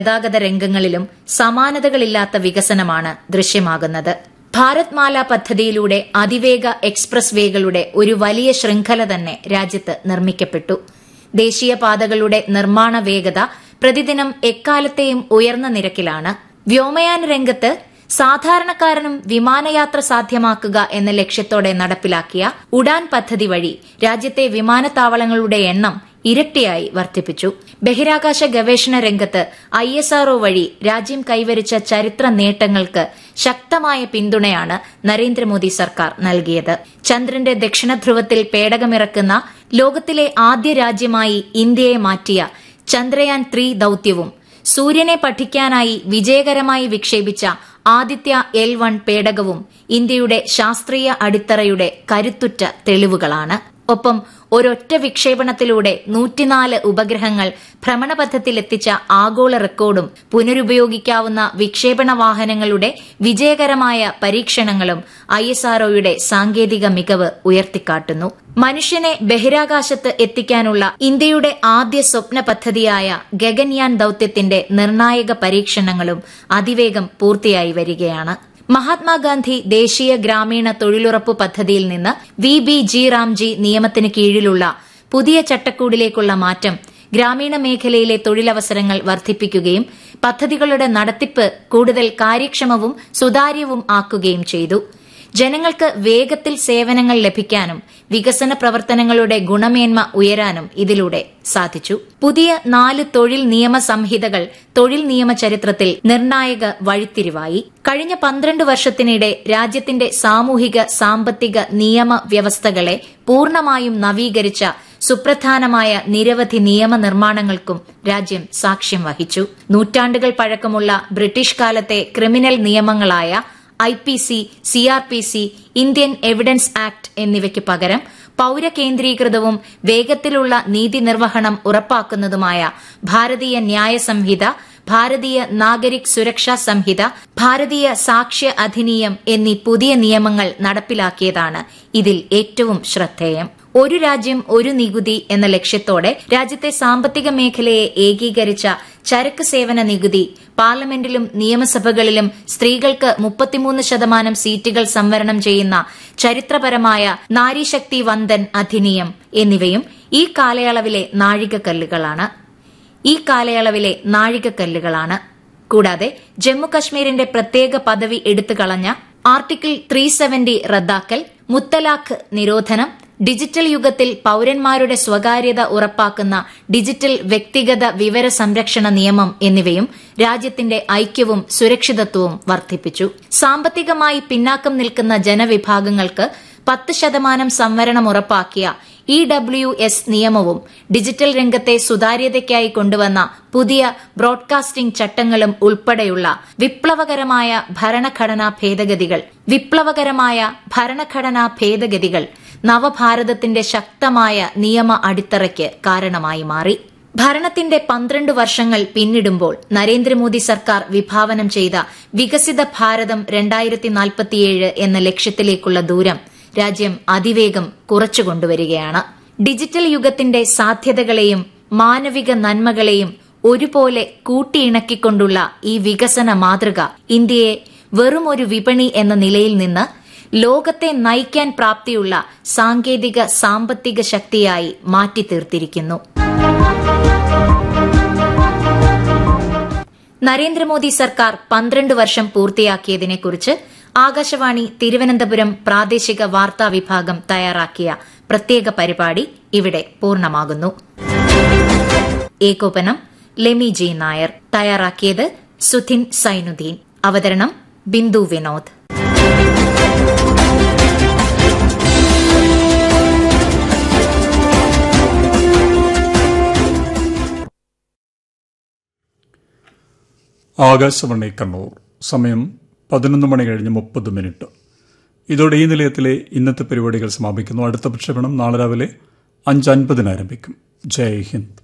ഗതാഗത രംഗങ്ങളിലും സമാനതകളില്ലാത്ത വികസനമാണ് ദൃശ്യമാകുന്നത് ഭാരത് മാല പദ്ധതിയിലൂടെ അതിവേഗ എക്സ്പ്രസ് വേകളുടെ ഒരു വലിയ ശൃംഖല തന്നെ രാജ്യത്ത് നിർമ്മിക്കപ്പെട്ടു ദേശീയപാതകളുടെ നിർമ്മാണ വേഗത പ്രതിദിനം എക്കാലത്തെയും ഉയർന്ന നിരക്കിലാണ് വ്യോമയാന രംഗത്ത് സാധാരണക്കാരനും വിമാനയാത്ര സാധ്യമാക്കുക എന്ന ലക്ഷ്യത്തോടെ നടപ്പിലാക്കിയ ഉഡാൻ പദ്ധതി വഴി രാജ്യത്തെ വിമാനത്താവളങ്ങളുടെ എണ്ണം ഇരട്ടിയായി വർദ്ധിപ്പിച്ചു ബഹിരാകാശ ഗവേഷണ രംഗത്ത് ഐ എസ് ആർഒ വഴി രാജ്യം കൈവരിച്ച ചരിത്ര നേട്ടങ്ങൾക്ക് ശക്തമായ പിന്തുണയാണ് നരേന്ദ്രമോദി സർക്കാർ നൽകിയത് ചന്ദ്രന്റെ ദക്ഷിണധ്രുവത്തിൽ പേടകമിറക്കുന്ന ലോകത്തിലെ ആദ്യ രാജ്യമായി ഇന്ത്യയെ മാറ്റിയ ചന്ദ്രയാൻ ത്രീ ദൌത്യവും സൂര്യനെ പഠിക്കാനായി വിജയകരമായി വിക്ഷേപിച്ച ആദിത്യ എൽ വൺ പേടകവും ഇന്ത്യയുടെ ശാസ്ത്രീയ അടിത്തറയുടെ കരുത്തുറ്റ തെളിവുകളാണ് ഒപ്പം ഒരൊറ്റ വിക്ഷേപണത്തിലൂടെ നൂറ്റിനാല് ഉപഗ്രഹങ്ങൾ ഭ്രമണപഥത്തിലെത്തിച്ച ആഗോള റെക്കോർഡും പുനരുപയോഗിക്കാവുന്ന വിക്ഷേപണ വാഹനങ്ങളുടെ വിജയകരമായ പരീക്ഷണങ്ങളും ഐ എസ് ആർഒയുടെ സാങ്കേതിക മികവ് ഉയർത്തിക്കാട്ടുന്നു മനുഷ്യനെ ബഹിരാകാശത്ത് എത്തിക്കാനുള്ള ഇന്ത്യയുടെ ആദ്യ സ്വപ്ന പദ്ധതിയായ ഗഗൻയാൻ ദൌത്യത്തിന്റെ നിർണായക പരീക്ഷണങ്ങളും അതിവേഗം പൂർത്തിയായി വരികയാണ് മഹാത്മാഗാന്ധി ദേശീയ ഗ്രാമീണ തൊഴിലുറപ്പ് പദ്ധതിയിൽ നിന്ന് വി ബി ജി റാംജി നിയമത്തിന് കീഴിലുള്ള പുതിയ ചട്ടക്കൂടിലേക്കുള്ള മാറ്റം ഗ്രാമീണ മേഖലയിലെ തൊഴിലവസരങ്ങൾ വർദ്ധിപ്പിക്കുകയും പദ്ധതികളുടെ നടത്തിപ്പ് കൂടുതൽ കാര്യക്ഷമവും സുതാര്യവും ആക്കുകയും ചെയ്തു ജനങ്ങൾക്ക് വേഗത്തിൽ സേവനങ്ങൾ ലഭിക്കാനും വികസന പ്രവർത്തനങ്ങളുടെ ഗുണമേന്മ ഉയരാനും ഇതിലൂടെ സാധിച്ചു പുതിയ നാല് തൊഴിൽ നിയമ സംഹിതകൾ തൊഴിൽ നിയമ ചരിത്രത്തിൽ നിർണായക വഴിത്തിരിവായി കഴിഞ്ഞ പന്ത്രണ്ട് വർഷത്തിനിടെ രാജ്യത്തിന്റെ സാമൂഹിക സാമ്പത്തിക നിയമ വ്യവസ്ഥകളെ പൂർണ്ണമായും നവീകരിച്ച സുപ്രധാനമായ നിരവധി നിയമനിർമ്മാണങ്ങൾക്കും രാജ്യം സാക്ഷ്യം വഹിച്ചു നൂറ്റാണ്ടുകൾ പഴക്കമുള്ള ബ്രിട്ടീഷ് കാലത്തെ ക്രിമിനൽ നിയമങ്ങളായ I P C C R P C Indian evidence act എന്നിവയ്ക്ക് പകരം പൌരകേന്ദ്രീകൃതവും വേഗത്തിലുള്ള നീതി നിർവഹണം ഉറപ്പാക്കുന്നതുമായ ഭാരതീയ ന്യായ സംഹിത ഭാരതീയ നാഗരിക് സുരക്ഷാ സംഹിത ഭാരതീയ സാക്ഷ്യ അധിനിയം എന്നീ പുതിയ നിയമങ്ങൾ നടപ്പിലാക്കിയതാണ് ഇതിൽ ഏറ്റവും ശ്രദ്ധേയം ഒരു രാജ്യം ഒരു നികുതി എന്ന ലക്ഷ്യത്തോടെ രാജ്യത്തെ സാമ്പത്തിക മേഖലയെ ഏകീകരിച്ച ചരക്ക് സേവന നികുതി പാർലമെന്റിലും നിയമസഭകളിലും സ്ത്രീകൾക്ക് മുപ്പത്തിമൂന്ന് ശതമാനം സീറ്റുകൾ സംവരണം ചെയ്യുന്ന ചരിത്രപരമായ നാരീശക്തി വന്ദൻ അധിനിയം എന്നിവയും ഈ കാലയളവിലെ നാഴികക്കല്ലുകളാണ് ഈ കാലയളവിലെ നാഴികക്കല്ലുകളാണ് കൂടാതെ ജമ്മുകശ്മീരിന്റെ പ്രത്യേക പദവി എടുത്തുകളഞ്ഞ ആർട്ടിക്കിൾ ത്രീ സെവന്റി റദ്ദാക്കൽ മുത്തലാഖ് നിരോധനം ഡിജിറ്റൽ യുഗത്തിൽ പൌരന്മാരുടെ സ്വകാര്യത ഉറപ്പാക്കുന്ന ഡിജിറ്റൽ വ്യക്തിഗത വിവര സംരക്ഷണ നിയമം എന്നിവയും രാജ്യത്തിന്റെ ഐക്യവും സുരക്ഷിതത്വവും വർദ്ധിപ്പിച്ചു സാമ്പത്തികമായി പിന്നാക്കം നിൽക്കുന്ന ജനവിഭാഗങ്ങൾക്ക് പത്ത് ശതമാനം സംവരണം ഉറപ്പാക്കിയ ഇ ഡബ്ല്യു എസ് നിയമവും ഡിജിറ്റൽ രംഗത്തെ സുതാര്യതയ്ക്കായി കൊണ്ടുവന്ന പുതിയ ബ്രോഡ്കാസ്റ്റിംഗ് ചട്ടങ്ങളും ഉൾപ്പെടെയുള്ള വിപ്ലവകരമായ ഭരണഘടനാ ഭേദഗതികൾ വിപ്ലവകരമായ ഭരണഘടനാ ഭേദഗതികൾ നവഭാരതത്തിന്റെ ശക്തമായ നിയമ അടിത്തറയ്ക്ക് കാരണമായി മാറി ഭരണത്തിന്റെ പന്ത്രണ്ട് വർഷങ്ങൾ പിന്നിടുമ്പോൾ നരേന്ദ്രമോദി സർക്കാർ വിഭാവനം ചെയ്ത വികസിത ഭാരതം രണ്ടായിരത്തി നാൽപ്പത്തിയേഴ് എന്ന ലക്ഷ്യത്തിലേക്കുള്ള ദൂരം രാജ്യം അതിവേഗം കുറച്ചുകൊണ്ടുവരികയാണ് ഡിജിറ്റൽ യുഗത്തിന്റെ സാധ്യതകളെയും മാനവിക നന്മകളെയും ഒരുപോലെ കൂട്ടിയിണക്കിക്കൊണ്ടുള്ള ഈ വികസന മാതൃക ഇന്ത്യയെ വെറുമൊരു വിപണി എന്ന നിലയിൽ നിന്ന് ലോകത്തെ നയിക്കാൻ പ്രാപ്തിയുള്ള സാങ്കേതിക സാമ്പത്തിക ശക്തിയായി മാറ്റിത്തീർത്തിരിക്കുന്നു നരേന്ദ്രമോദി സർക്കാർ പന്ത്രണ്ട് വർഷം പൂർത്തിയാക്കിയതിനെക്കുറിച്ച് ആകാശവാണി തിരുവനന്തപുരം പ്രാദേശിക വാർത്താ വിഭാഗം തയ്യാറാക്കിയ പ്രത്യേക പരിപാടി ഇവിടെ പൂർണ്ണമാകുന്നു ഏകോപനം ലെമി ജി നായർ തയ്യാറാക്കിയത് സുധിൻ സൈനുദ്ദീൻ അവതരണം ബിന്ദു വിനോദ് ആകാശവാണി കണ്ണൂർ സമയം പതിനൊന്ന് മണി കഴിഞ്ഞ് മുപ്പത് മിനിറ്റ് ഇതോടെ ഈ നിലയത്തിലെ ഇന്നത്തെ പരിപാടികൾ സമാപിക്കുന്നു അടുത്ത പ്രക്ഷേപണം നാളെ രാവിലെ അഞ്ച് അൻപതിന് ആരംഭിക്കും ജയ് ഹിന്ദ്